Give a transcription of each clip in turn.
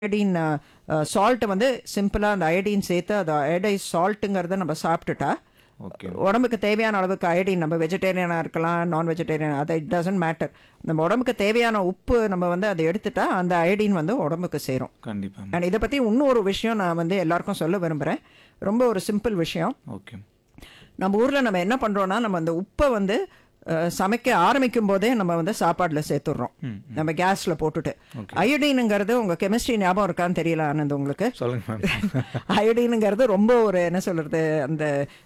iodine salt வந்து சிம்பிளாக அந்த அயடின் சேர்த்து அது அயடைஸ் சால்ட்டுங்கிறத நம்ம சாப்பிட்டுட்டா ஓகே உடம்புக்கு தேவையான அளவுக்கு அயடின் நம்ம வெஜிடேரியனாக இருக்கலாம் நான் வெஜிடேரியன் அது இட் டசன்ட் மேட்டர் நம்ம உடம்புக்கு தேவையான உப்பு நம்ம வந்து அதை எடுத்துட்டா அந்த அயடின் வந்து உடம்புக்கு சேரும் கண்டிப்பா அண்ட் இதை பற்றி இன்னும் ஒரு விஷயம் நான் வந்து எல்லாருக்கும் சொல்ல விரும்புகிறேன் ரொம்ப ஒரு சிம்பிள் விஷயம் ஓகே நம்ம ஊரில் நம்ம என்ன பண்ணுறோன்னா நம்ம அந்த உப்பை வந்து அஹ், சமைக்க ஆரம்பிக்கும் போதே நம்ம வந்து சாப்பாடில் சேர்த்துடுறோம் நம்ம கேஸில் போட்டுட்டு அயோடினுங்கிறது உங்கள் கெமிஸ்ட்ரி ஞாபகம் இருக்கான்னு தெரியல ஆனந்த் உங்களுக்கு சொல்லுங்க மேம் அயோடினுங்கிறது ரொம்ப ஒரு என்ன சொல்கிறது அந்த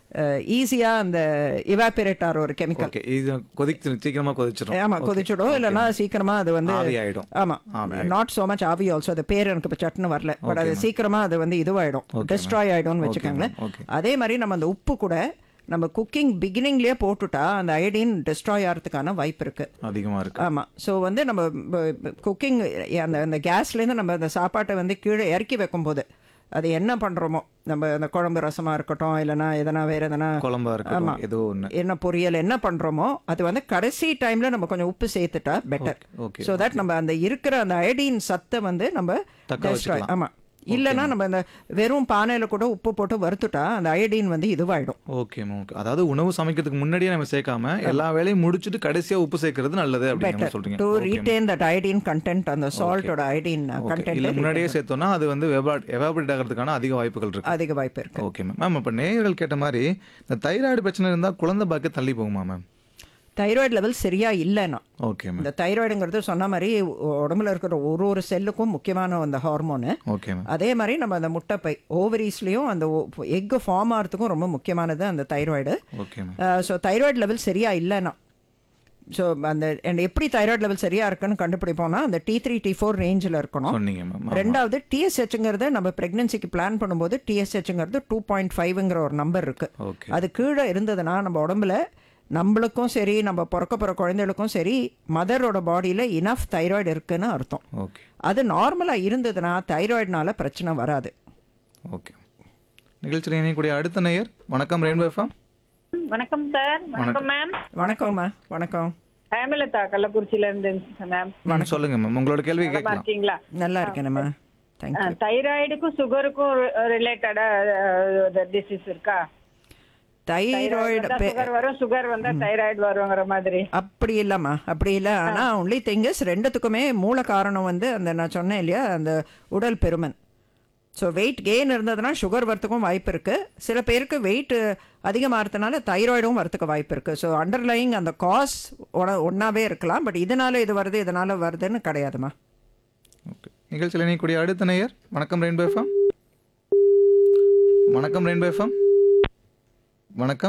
ஈஸியாக அந்த இவாபரேட் ஆகிற ஒரு கெமிக்கல் ஓகே இது கொதிச்சு சீக்கிரமா கொதிச்சிடும் ஆமா கொதிச்சிடும் இல்லைன்னா சீக்கிரமா அது வந்து ஆவி ஆயிடும் ஆமா நாட் சோ மச் ஆவி ஆல்சோ அது பேர் எனக்கு இப்போ சட்டுன்னு வரல பட் அது சீக்கிரமா அது வந்து இதுவாயிடும் டெஸ்ட்ராய் ஆயிடும்னு வச்சுக்கோங்களேன் ஓகே அதே மாதிரி நம்ம அந்த உப்பு கூட நம்ம குக்கிங் பிகினிங்லேயே போட்டுட்டா அந்த அயடின் டெஸ்ட்ராய் ஆகிறதுக்கான வாய்ப்பு இருக்கு அதிகமா இருக்கு ஆமா ஸோ வந்து நம்ம குக்கிங் அந்த அந்த கேஸ்லேருந்து நம்ம அந்த சாப்பாட்டை வந்து கீழே இறக்கி வைக்கும்போது அது என்ன பண்ணுறோமோ நம்ம அந்த குழம்பு ரசமாக இருக்கட்டும் இல்லைன்னா எதனா வேறு எதனா குழம்பா இருக்கட்டும் ஏதோ ஒண்ணு என்ன பொரியல் என்ன பண்ணுறோமோ அது வந்து கடைசி டைமில் நம்ம கொஞ்சம் உப்பு சேர்த்துட்டா பெட்டர் ஓகே ஸோ தட் நம்ம அந்த இருக்கிற அந்த அயடின் சத்தை வந்து நம்ம தக்க destroy- ஆமா இல்லைன்னா நம்ம இந்த வெறும் பானையில் கூட உப்பு போட்டு வறுத்துட்டா அந்த அயடின் வந்து இதுவாயிடும் ஓகே மேம் ஓகே அதாவது உணவு சமைக்கிறதுக்கு முன்னாடியே நம்ம சேர்க்காம எல்லா வேலையும் முடிச்சுட்டு கடைசியா உப்பு சேர்க்கறது நல்லது அப்படின்னு நம்ம சொல்றீங்க to retain that iodine content அந்த சால்ட்டோட அயடின் இல்ல கண்டென்ட் முன்னாடியே சேர்த்தோம்னா அது வந்து எவாபரேட் ஆகிறதுக்கான அதிக வாய்ப்புகள் இருக்கு அதிக வாய்ப்பு இருக்கு ஓகே மேம் மேம் இப்போ நேயர்கள் கேட்ட மாதிரி இந்த தைராய்டு பிரச்சனை இருந்தா குழந்தை பாக்க தள்ளி போகுமா மேம் தைராய்டு லெவல் சரியா இல்லைன்னா ஓகே மேம் இந்த தைராய்டுங்கிறது சொன்ன மாதிரி உடம்புல இருக்கிற ஒரு ஒரு செல்லுக்கும் முக்கியமான அந்த ஹார்மோனு ஓகே மேம் அதே மாதிரி நம்ம அந்த முட்டைப்பை ஓவரீஸ்லேயும் அந்த எக் ஃபார்ம் ஆகிறதுக்கும் ரொம்ப முக்கியமானது அந்த thyroid okay ma'am so thyroid level சரியா இல்லைன்னா ஸோ அந்த and எப்படி தைராய்டு லெவல் சரியா இருக்குன்னு கண்டுபிடிப்போம்னா அந்த டி த்ரீ டி ஃபோர் ரேஞ்சில் இருக்கணும் சொன்னீங்க மேம் ரெண்டாவது டிஎஸ்ஹெச்ங்கிறத நம்ம ப்ரெக்னன்சிக்கு பிளான் பண்ணும்போது டிஎஸ்ஹெச்ங்கிறது டூ பாயிண்ட் ஃபைவ்ங்கிற ஒரு நம்பர் இருக்கு ஓகே அது கீழே இருந்ததுன்னா நம்ம உடம்புல நம்மளுக்கும் சரி நம்ம பிறக்க போகிற குழந்தைகளுக்கும் சரி மதரோட பாடியில் இனஃப் தைராய்டு இருக்குன்னு அர்த்தம் ஓகே அது நார்மலாக இருந்ததுன்னா தைராய்டுனால பிரச்சனை வராது ஓகே நிகழ்ச்சியில் இணையக்கூடிய அடுத்த நேயர் வணக்கம் ரெயின்போ எஃப்எம் வணக்கம் சார் வணக்கம் மேம் வணக்கம்மா வணக்கம் ஹேமலதா கள்ளக்குறிச்சியில இருந்து மேம் சொல்லுங்க மேம் உங்களோட கேள்வி நல்லா கேட்கலாம் இருக்கீங்களா நல்லா இருக்கேனம்மா தேங்க்யூ தைராய்டுக்கும் சுகருக்கும் ரிலேட்டடா டிசீஸ் இருக்கா தைராய்டு சுகர் வரும் சுகர் வந்தா தைராய்டு வருங்கிற மாதிரி அப்படி இல்லைம்மா அப்படி இல்லை ஆனால் ஒன்லி திங்கஸ் ரெண்டுத்துக்குமே மூல காரணம் வந்து அந்த நான் சொன்னேன் இல்லையா அந்த உடல் பெருமன் ஸோ வெயிட் கெயின் இருந்ததுன்னா சுகர் வரத்துக்கும் வாய்ப்பு இருக்குது சில பேருக்கு வெயிட் அதிகமாகிறதுனால தைராய்டும் வரத்துக்கு வாய்ப்பு இருக்குது ஸோ அண்டர்லைங் அந்த காஸ் ஒன்றாவே இருக்கலாம் பட் இதனால இது வருது இதனால வருதுன்னு கிடையாதுமா ஓகே நிகழ்ச்சியில் இணையக்கூடிய அடுத்த நேயர் வணக்கம் ரெயின்போ எஃப்எம் வணக்கம் ரெயின்போ எஃப்எம் வணக்கம்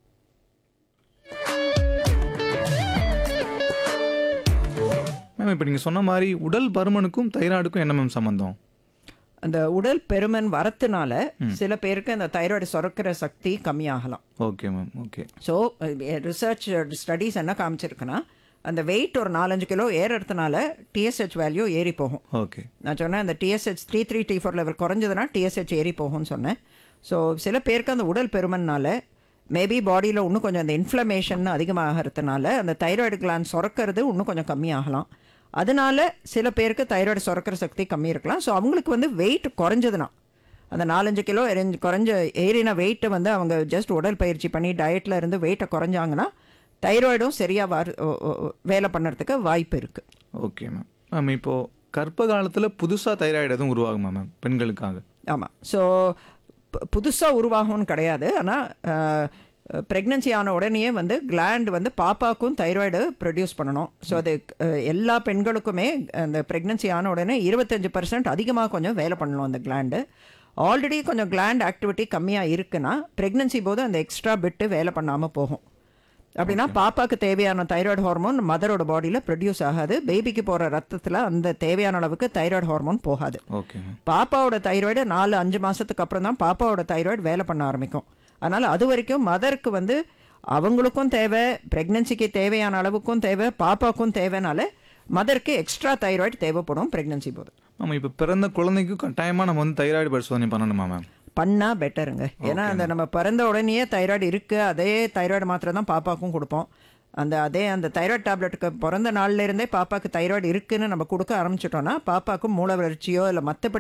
மேம் இப்போ நீங்கள் சொன்ன மாதிரி உடல் பருமனுக்கும் தைராய்டுக்கும் என்ன மேம் சம்மந்தம் அந்த உடல் பெருமன் வரத்துனால சில பேருக்கு அந்த தைராய்டு சுரக்கிற சக்தி கம்மியாகலாம் okay ma'am okay so research studies என்ன காமிச்சிருக்குன்னா அந்த வெயிட் ஒரு நாலஞ்சு கிலோ ஏறுறதுனால டிஎஸ்ஹெச் வேல்யூ ஏறி போகும் ஓகே நான் சொன்னேன் அந்த TSH three three T four level குறைஞ்சதுன்னா டிஎஸ்ஹெச் ஏறி போகும்னு சொன்னேன் ஸோ சில பேருக்கு அந்த உடல் பெருமன்னால மேபி பாடியில் இன்னும் கொஞ்சம் அந்த இன்ஃப்ளமேஷன் அதிகமாகிறதுனால அந்த தைராய்டு கிளான் சுரக்கிறது இன்னும் கொஞ்சம் கம்மியாகலாம் அதனால சில பேருக்கு தைராய்டு சுரக்கிற சக்தி கம்மி இருக்கலாம் ஸோ அவங்களுக்கு வந்து வெயிட் குறைஞ்சதுன்னா அந்த நாலஞ்சு கிலோ எரிஞ்சு குறைஞ்ச ஏறின வெயிட்டை வந்து அவங்க ஜஸ்ட் உடல் பயிற்சி பண்ணி டயட்டில் இருந்து வெயிட்டை குறைஞ்சாங்கன்னா தைராய்டும் சரியாக வர ஓ- ஓ- வேலை பண்ணுறதுக்கு வாய்ப்பு இருக்குது ஓகே மேம் மேம் இப்போது கர்ப்ப காலத்தில் புதுசாக தைராய்டு எதுவும் உருவாகுமா மேம் பெண்களுக்காக ஆமாம் ஸோ புதுசாக உருவாகும்னு கிடையாது ஆனால் ப்ரெக்னன்சி ஆன உடனேயே வந்து கிளாண்ட் வந்து பாப்பாக்கும் தைராய்டு ப்ரொடியூஸ் பண்ணணும் ஸோ அது அஹ், எல்லா பெண்களுக்குமே அந்த ப்ரெக்னன்சி ஆன உடனே இருபத்தஞ்சி பர்சன்ட் அதிகமாக கொஞ்சம் வேலை பண்ணணும் அந்த கிளாண்டு ஆல்ரெடி கொஞ்சம் கிளாண்ட் ஆக்டிவிட்டி கம்மியாக இருக்குன்னா ப்ரெக்னன்சி போது அந்த எக்ஸ்ட்ரா பிட்டு வேலை பண்ணாமல் போகும் அப்படின்னா பாப்பாக்கு தேவையான தைராய்டு ஹார்மோன் மதரோட பாடியில் ப்ரொடியூஸ் ஆகாது பேபிக்கு போகிற ரத்தத்தில் அந்த தேவையான அளவுக்கு தைராய்டு ஹார்மோன் போகாது ஓகே மேம் பாப்பாவோட தைராய்டு நாலு அஞ்சு மாசத்துக்கு அப்புறம் தான் பாப்பாவோட தைராய்டு வேலை பண்ண ஆரம்பிக்கும் அதனால அது வரைக்கும் மதருக்கு வந்து அவங்களுக்கும் தேவை பிரெக்னன்சிக்கு தேவையான அளவுக்கும் தேவை பாப்பாக்கும் தேவைனால மதருக்கு எக்ஸ்ட்ரா தைராய்டு தேவைப்படும் பிரெக்னன்சி போது மேம் இப்போ பிறந்த குழந்தைக்கும் கட்டாயமாக நம்ம வந்து தைராய்டு பரிசோதனை பண்ணணுமா மேம் பண்ணா பெட்டருங்க ஏன்னா அந்த நம்ம பிறந்த உடனேயே தைராய்டு இருக்கு அதே தைராய்டு மாத்திரை தான் பாப்பாக்கும் கொடுப்போம் அந்த அதே அந்த தைராய்டு டேப்லெட்டுக்கு பிறந்த நாள்ல இருந்தே பாப்பாக்கு தைராய்டு இருக்குன்னு நம்ம கொடுக்க ஆரம்பிச்சிட்டோம்னா பாப்பாக்கும் மூளை வளர்ச்சியோ இல்லை மற்றபடி